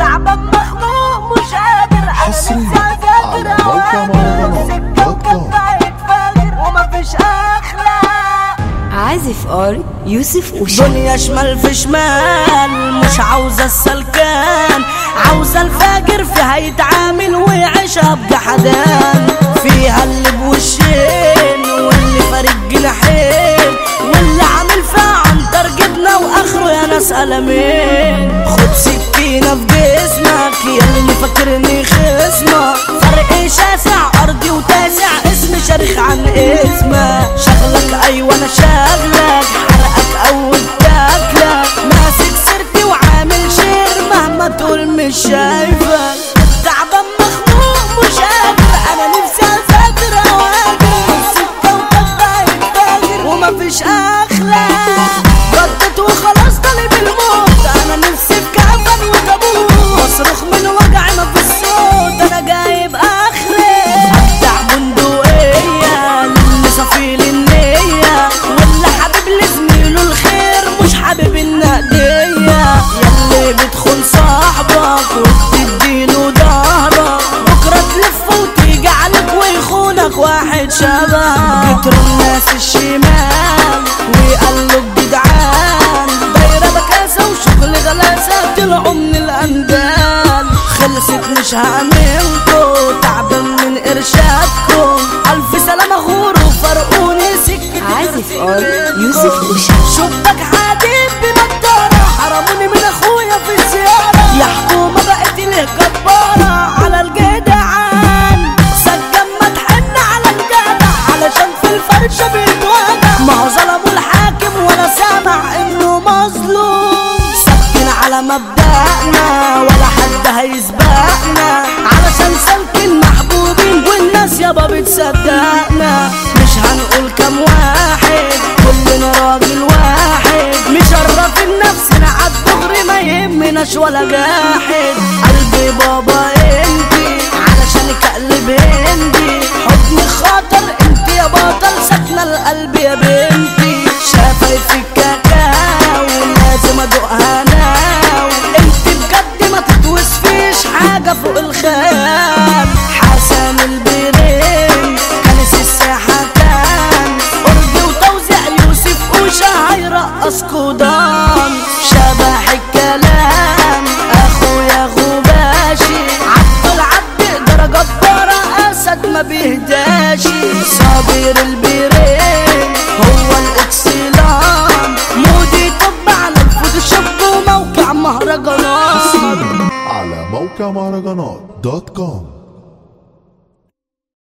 تعبان مخنوق مش قادر انا حصرياً نفسي اذاكر على موقع اوامر مهرجانات سكه دوت كوم. وكفايه فاجر ومفيش اخلاق عازف ار يوسف وشام دنيا شمال في شمال مش عاوزة السلكان عاوزة الفاجر فيها يتعامل ويعيشها بجحدان فيها اللي بوشين واللي فارق جناحين واللي عامل فيها عنتر جبنة واخره يا ناس قلمين خد سكينة في جسمك يا اللي فاكرني خصمك فرق شاسع ارضي وتاسع اسم شرخ عن اسمك شغلك ايوه انا شغلك حرقك اول تاكلك ماسك سيرتي وعامل شير مهما تقول مش شايفك تعبان مخنوق مش قادر انا نفسي اسافر اواجر سكه وكفايه فاجر ومفيش اخلاق ردت وخلاص طالب الموت انا نفسي في كفن وتابوت بصرخ من وجعي مفيش صوت انا جايب اخري افتح بندقيه للي صفي لي النيه واللي حابب لزميله الخير مش حابب النقديه ياللي بتخون صاحبك وبتديله ظهرك بكره تلف وتيجي عليك ويخونك واحد شبهك كتر الناس الشمال ويقلب جدعان دايره بكاسه وشغل غلاسه طلعوا من الاندال خلصت مش هعملكوا تعبان من ارشادكم الف سلامه غوروا فرقوني سكتي عازف ار يوسف وشام شبك حديد بنضارة حرموني من اخويا في الزيارة يا حكومة بقت ليه جبارة على الجدعان سجن ما تحن على الجدع علشان في الفرشة بيتوجع ما هو ظلموا الحاكم وانا سامع انه مظلوم سكن على مبدأنا ولا حد هيسبقنا علشان سالكين محبوبين والناس يابا بتصدقنا مش هنقول كام واحد كلنا راجل واحد مشرفين نفسنا عالدغري ما يهمناش ولا جاحد قلبي بابا انتي علشانك اقلب هندي حضن خاطر انت يا بطل ساكنه القلب يا بنتي شفايفك كاكاو لازم ادوقها ناو انت بجد ما تتوصفيش حاجه فوق الخيال حسن البرين كنس الساحه كان ارضي وتوزيع يوسف وشا هيرقص كودان شبح الكلام اخويا غباشي عبد العبد درجة برا اسد ما بيهداش صابر البرين هو الاكسلام مودي طب على الفوتوشوب وموقع مهرجانات على موقع مهرجانات دوت كوم